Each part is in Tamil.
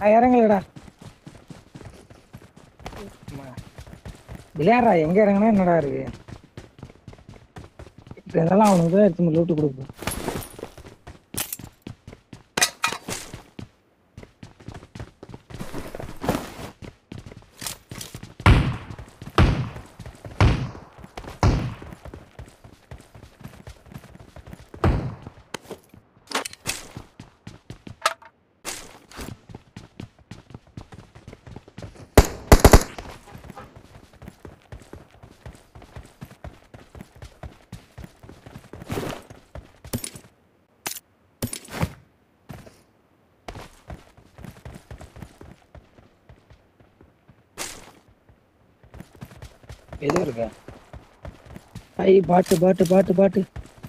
நான் இறங்கலடா விளையாடுறா எங்க இறங்கினா என்னடா இருக்கு இப்ப இதெல்லாம் அவனுக்கு தான் எடுத்து லூட்டு கொடுப்போம் எது இருக்கு ஐ பாட்டு பாட்டு பாட்டு பாட்டு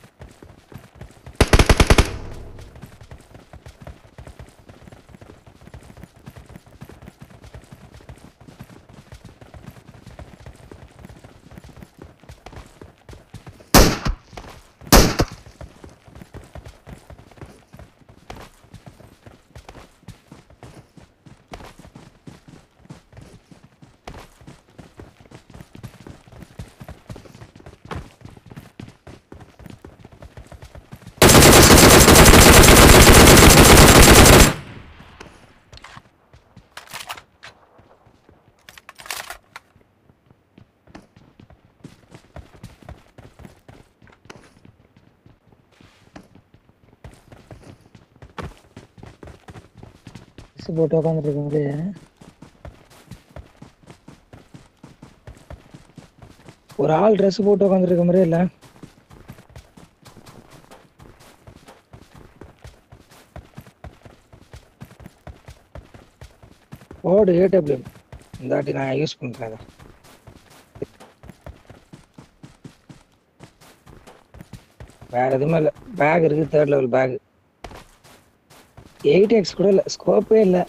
ட்ரெஸ் போட்டு உட்காந்துட்டு இருக்கும்போது ஒரு ஆள் ட்ரெஸ் போட்டு உட்காந்துட்டு இருக்க மாதிரியே இல்லை ஓடு ஏடபிள்யூ இந்த வாட்டி நான் யூஸ் பண்ணுறேன் அதை வேற எதுவுமே இல்லை பேக் இருக்கு third level bag eight X கூட இல்லை ஸ்கோப்பே இல்லை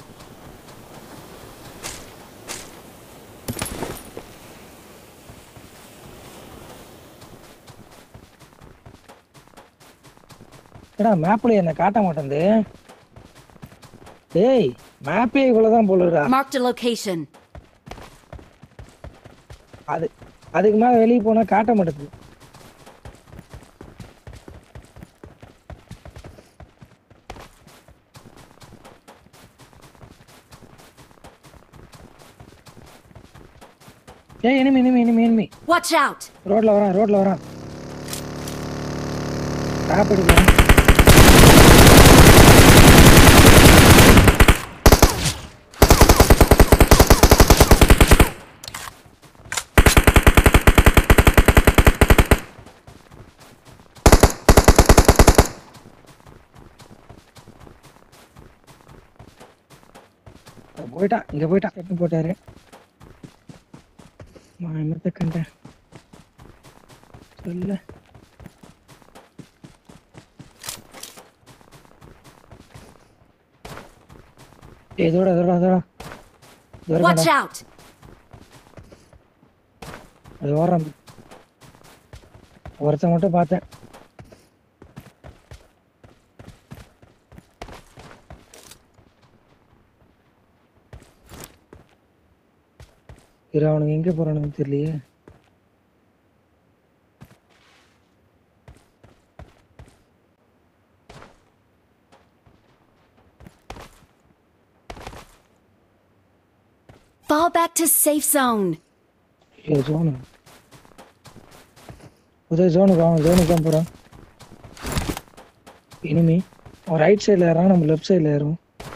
ஏடா மேப்ல என்ன காட்ட மாட்டேங்குது டேய் மேப்பே இவ்வளவுதான் போலுடா Marked a location. அது அதுக்கு மேல வெளியே போனா காட்ட மாட்டேங்குது ஏய் இனிமே இனிமே இனிமே இனிமே Watch out! ரோட்ல வரான் ரோட்ல வரான் டாப் அடிக்கலாம் போயிட்டான் இங்க போயிட்டான் எட்டு போட்டாரு நான் என்னத்த கண்டேன் சொல்லு ஏய், இதோட இதோட இதோட இதோட Watch கண்டா. out! அது ஓடுறான் ஒருத்தன் மட்டும் பார்த்தேன் இரு அவனுக்கு எங்க போறானுன்னு தெரியலையே Fall back to safe zone. ஐயோ ஜோனு உதய ஜோனுக்கு அவன் ஜோனுக்கு தான் போறான் இனிமே அவன் ரைட் சைடில் ஏறான் நம்ம லெஃப்ட் சைடில் ஏறும்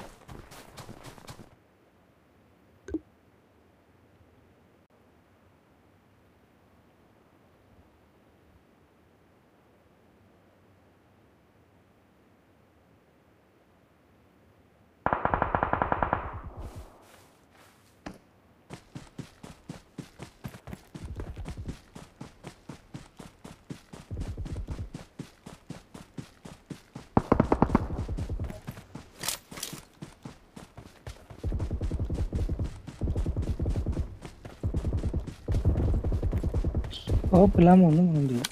ஹோப் இல்லாமல் ஒன்றும் பண்ண முடியும்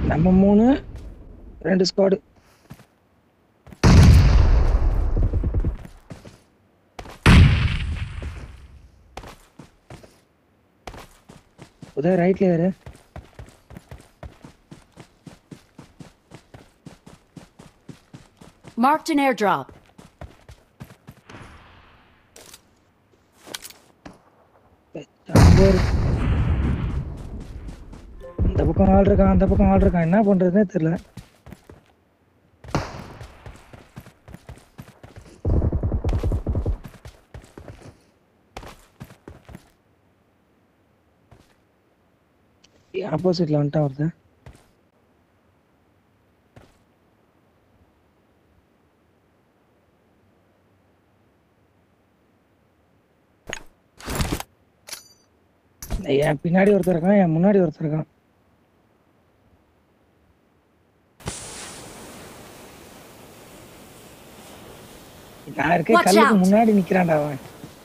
நம்ம மூணு ரெண்டு ஸ்குவாடு உதய ரைட்ல யாரு Marked an airdrop. அங்க ஒரு இந்த பக்கம் ஆள் இருக்கான் அந்த பக்கம் ஆள் இருக்கான் என்ன பண்றதுன்னே தெரியல ஆப்போசிட்ல வந்துட்டான் ஒருத்தன் என் பின்னாடி ஒருத்தர் இருக்கான் என் முன்னாடி ஒருத்தர் இருக்கான் நான் இருக்க Watch கல்லுக்கு out. முன்னாடி நிக்கிறான்டா அவன்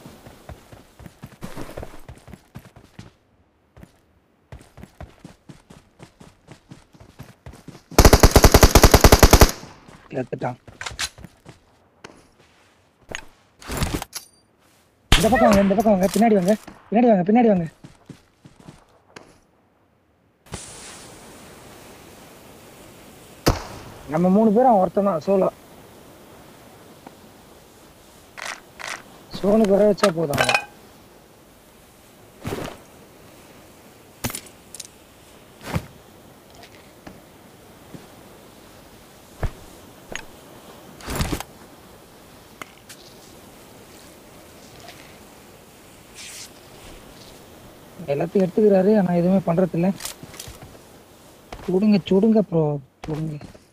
எடுத்துட்டான் இந்த பக்கம் வாங்க இந்த பக்கம் வாங்க பின்னாடி வாங்க பின்னாடி வாங்க பின்னாடி வாங்க நம்ம மூணு பேரும் அவன் ஒருத்தன் தான் சோலோ சோனுக்கு வர வச்சா போதும் அவன். எல்லாத்தையும் எடுத்துக்கிறாரு ஆனா எதுவுமே பண்றது இல்ல சுடுங்க சுடுங்க ப்ரோ சுடுங்க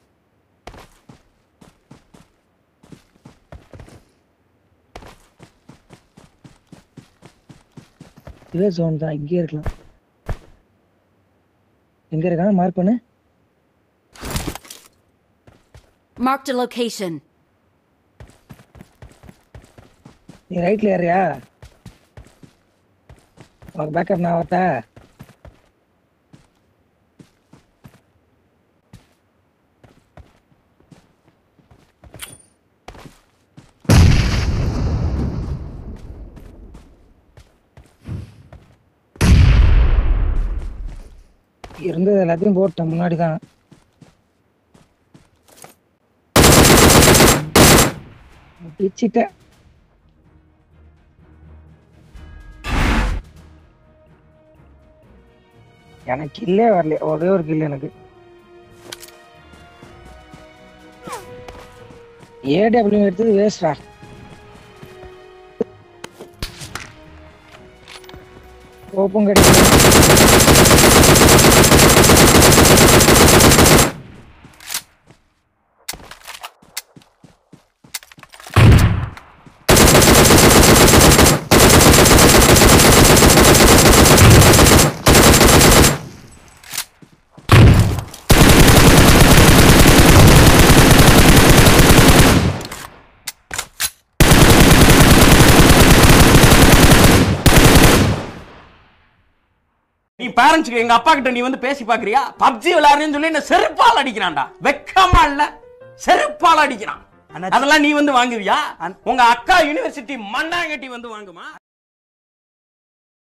இதே ஜோன் தான் இங்கே இருக்கலாம் எங்க இருக்காங்க மார்க் பண்ணு Marked a location. நீ ரைட்ல ஏறியா உனக்கு பேக்கப் நான் வரட்டா இருந்தது எல்லாத்தையும் போட்டேன் முன்னாடி தான் பிச்சிட்டேன் எனக்கு கில்லே வரல ஒரே ஒரு கில் எனக்கு ஏடபிள்யூ எடுத்தது வேஸ்டா ஓப்பன் கிடைக்கும் நீ பேரண்ட்ஸ்க்கு எங்க அப்பா கிட்ட நீ வந்து பேசி பாக்குறியா பப்ஜி விளையாடுறேன்னு சொல்லி என்ன செருப்பால் அடிக்கிறான்டா வெக்கமா இல்ல செருப்பால் அடிக்கிறான் அதெல்லாம் நீ வந்து வாங்குவியா உங்க அக்கா யூனிவர்சிட்டி மண்ணாங்கட்டி வந்து வாங்குமா